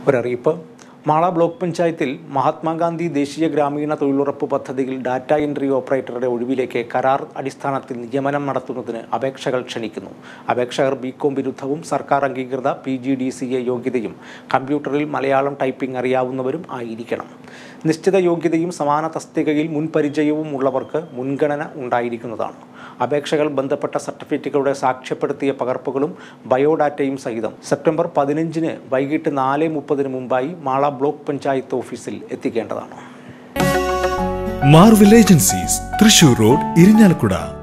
ഒരറിയിപ്പ് Mala block പഞ്ചായത്തിൽ മഹാത്മാഗാന്ധി ദേശീയ ഗ്രാമീണ തൊഴിലുറപ്പ് പദ്ധതിയിൽ ഡാറ്റ എൻട്രി ഓപ്പറേറ്ററുടെ ഒഴിവിലേക്ക് കരാർ അടിസ്ഥാനത്തിൽ നിയമനം നടത്തുന്നതിന് അപേക്ഷകൾ ക്ഷണിക്കുന്നു അപേക്ഷകർ ബികോം ബിരുദവും സർക്കാർ അംഗീകൃത P G D C A യോഗ്യതയും കമ്പ്യൂട്ടറിൽ മലയാളം ടൈപ്പിംഗ് അറിയാവുന്നവരും ആയിരിക്കണം നിശ്ചിത യോഗ്യതയും സമാന തസ്തികയിൽ മുൻപരിചയവും ഉള്ളവർക്ക് മുൻഗണന ഉണ്ടായിരിക്കുന്നതാണ് അപേക്ഷകൾ ബന്ധപ്പെട്ട സർട്ടിഫിക്കറ്റുകളുടെ സാക്ഷ്യപ്പെടുത്തിയ പകർപ്പുകളും ബയോഡാറ്റയും സഹിതം സെപ്റ്റംബർ പതിനഞ്ചിന് വൈകിട്ട് നാല് മുപ്പതിന് മുമ്പായി മാള ബ്ലോക്ക് പഞ്ചായത്ത് ഓഫീസിൽ എത്തിക്കേണ്ടതാണ് Marvel agencies Thrissur road Irinjalakuda